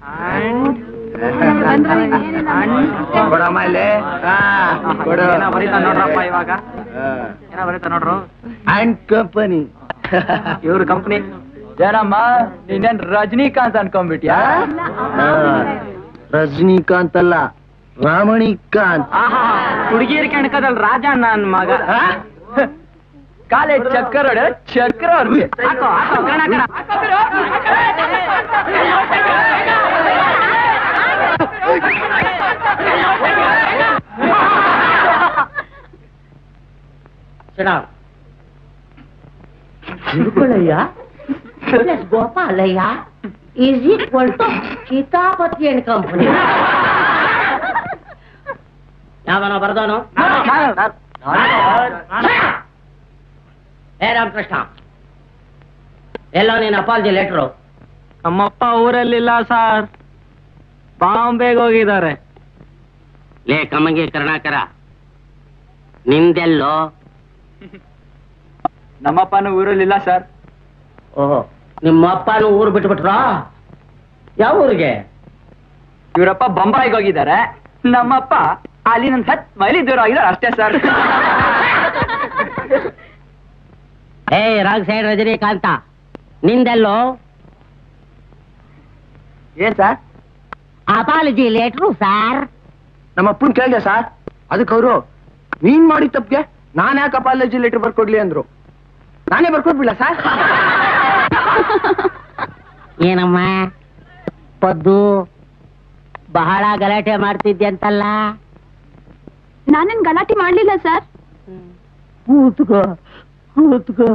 ಕೊಡಮ್ಮ ಇಲ್ಲಿ ಆ, ಕೊಡು ಏನೋ ಬರೀತಾನ್ ನೋಡ್ರಪ್ಪ ಇವಾಗ ಏನೋ ಬರೀತಾನ್ ನೋಡ್ರು ಅಂಡ್ ಕಂಪನಿ ಇವ್ರ ಕಂಪ್ನಿ ಏನಮ್ಮ ನೀನೇನ್ ರಜನಿಕಾಂತ್ ಅನ್ಕೊಂಡ್ಬಿಟ್ಯಾ ರಜನಿಕಾಂತ್ ಅಲ್ಲ ರಾಮಣಿಕಾಂತ್ ಹುಡುಗಿಯರ್ ಕಣಕದಲ್ಲಿ ರಾಜ ನನ್ ಮಗ ಕಾಲೇಜ್ ಚಕ್ಕರ್ ಹೊಡೆ ಚಕ್ರ ಅವ್ರಿಗೆ ಹಾಕೋ ಹಾಕೋ ಕಣ ಕಣ ತಿಳ್ಕೊಳ್ಳಯ್ಯ plus Gopalaiah is equal to Sitapathi and company ಯಾವನೋ ಬರ್ದವನು ಏ ರಾಮಕೃಷ್ಣ ಎಲ್ಲೋ ನೀನ್ ಅಪಾಲಜಿ ಲೆಟ್ರು ನಮ್ಮಪ್ಪ ಊರಲ್ಲಿಲ್ಲ ಸರ್ ಬಾಂಬೆಗೆ ಹೋಗಿದ್ದಾರೆ ಲೇ ಕಮ್ಮಂಗಿ ಕರುಣಾಕರ ನಿಂದೆಲ್ಲೋ ನಮ್ಮಪ್ಪನೂ ಊರಲ್ಲಿಲ್ಲ ಸರ್ ಓಹೋ ನಿಮ್ಮ ಅಪ್ಪನೂ ಊರು ಬಿಟ್ಬಿಟ್ರ ಯಾವ ಊರಿಗೆ ಇವರಪ್ಪ ಬೊಂಬಾಯಿಗೆ ಹೋಗಿದ್ದಾರೆ ನಮ್ಮಪ್ಪ ಅಲ್ಲಿ ನನ್ ಹತ್ ಮೈಲಿ ದೂರ ಆಗಿದ್ದಾರೆ ಅಷ್ಟೇ ಸರ್ ಏ ರಾಗ್ ಸೈಡ್ ರಜನಿಕಾಂತ ನಿಂದೆಲ್ಲೋ ಏನ್ ಸರ್ ಅಪಾಲಜಿ ಲೆಟ್ರು ಸಾರ್ ನಮ್ಮ ಅಪ್ಪನ್ ಕೇಳಿದೆ ಸರ್ ಅದಕ್ಕೆ ಅವರು ನೀನ್ ಮಾಡಿದ ತಪ್ಪಿಗೆ ನಾನ್ ಯಾಕೆ ಅಪಾಲಜಿ ಲೆಟರ್ ಬರ್ಕೊಡ್ಲಿ ಅಂದ್ರು ನಾನೇ ಬರ್ಕೊಡ್ಬಿಡ್ಲ ಸರ್ ಏನಮ್ಮ ಪದ್ದು ಬಹಳ ಗಲಾಟೆ ಮಾಡ್ತಿದ್ಯಂತಲ್ಲ ನಾನೇನ್ ಗಲಾಟೆ ಮಾಡ್ಲಿಲ್ಲ ಸರ್ ಕೂತ್ಕೋ ಕೂತ್ಕೋ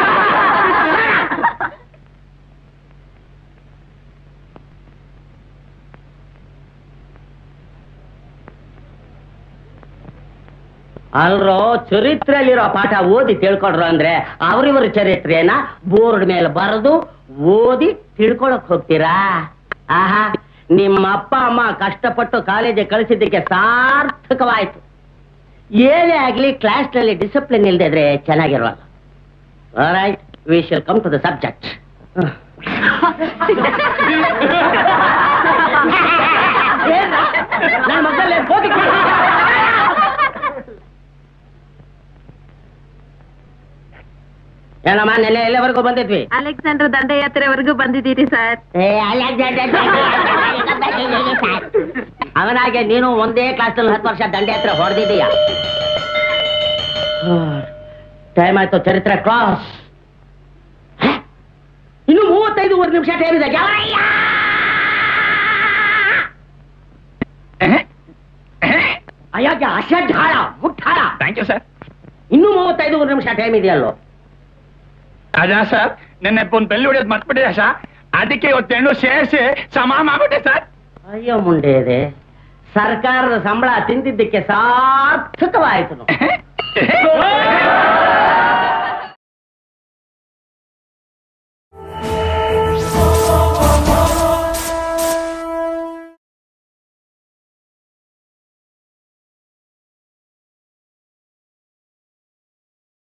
ಅಲ್ರೋ ಚರಿತ್ರೆಯಲ್ಲಿರೋ ಪಾಠ ಓದಿ ತಿಳ್ಕೊಡ್ರು ಅಂದ್ರೆ ಅವರಿವರ ಚರಿತ್ರೆಯನ್ನ ಬೋರ್ಡ್ ಮೇಲೆ ಬರೆದು ಓದಿ ತಿಳ್ಕೊಳಕ್ ಹೋಗ್ತೀರಾ ಆಹಾ ನಿಮ್ಮ ಅಪ್ಪ ಅಮ್ಮ ಕಷ್ಟಪಟ್ಟು ಕಾಲೇಜಿಗೆ ಕಳಿಸಿದ್ದಕ್ಕೆ ಸಾರ್ಥಕವಾಯ್ತು ಏನೇ ಆಗ್ಲಿ ಕ್ಲಾಸ್ ನಲ್ಲಿ ಡಿಸಿಪ್ಲಿನ್ ಇಲ್ಲದೆ ಇದ್ರೆ ಚೆನ್ನಾಗಿರೋಲ್ಲ right we shall come to the subject ನನ್ನ ಮಕ್ಕಳೇ ಹೋಗಿ ಏನಮ್ಮ ನೆನ್ನೆ ಎಲ್ಲಿವರೆಗೂ ಬಂದಿದ್ವಿ ಅಲೆಕ್ಸಾಂಡರ್ ದಂಡಯಾತ್ರೆವರೆಗೂ ಬಂದಿದ್ದೀರಿ ಸರ್ ಏ, ಅಲ್ಲ, ಅಲ್ಲ, ಅಲ್ಲ, ಅಲ್ಲ, ಅಲ್ಲ. ಅವನಾಗೆ ನೀನು ಒಂದೇ ಕ್ಲಾಸಲ್ಲಿ ಹತ್ತು ವರ್ಷ ದಂಡೆ ಹತ್ರ ಹೊಡೆದಿದ್ದೀಯ ಟೈಮ್ ಆಯ್ತು ಚರಿತ್ರೆ ಕ್ಲಾಸ್ ಇನ್ನು ಮೂವತ್ತೈದು ನಿಮಿಷ ಟೈಮ್ ಇದೆ ಯಾವಯ್ಯ? ಅಯ್ಯೋ ಅಸಡ್ಡಾಳ ಮುಟ್ಟಾಳ ಥ್ಯಾಂಕ್ ಯು ಸರ್ ಇನ್ನು ಮೂವತ್ತೈದು ನಿಮಿಷ ಟೈಮ್ ಇದೆಯಲ್ಲೋ ಅದ ಸರ್ ನಿನ್ನೆ ಒಂದು ಬೆಳ್ಳಿ ಹೊಡೆಯೋದು ಮರ್ತ್ಬಿಟ್ಟಿದೆ ಸರ್ ಅದಕ್ಕೆ ಇವತ್ತೆಣ್ಣು ಸೇರಿಸಿ ಸಮ ಮಾಡ್ಬಿಟ್ಟೆ ಸರ್ ಅಯ್ಯೋ ಮುಂಡೆ ಇದೆ ಸರ್ಕಾರದ ಸಂಬಳ ತಿಂದಿದ್ದಕ್ಕೆ ಸಾರ್ಥಕವಾಯಿತು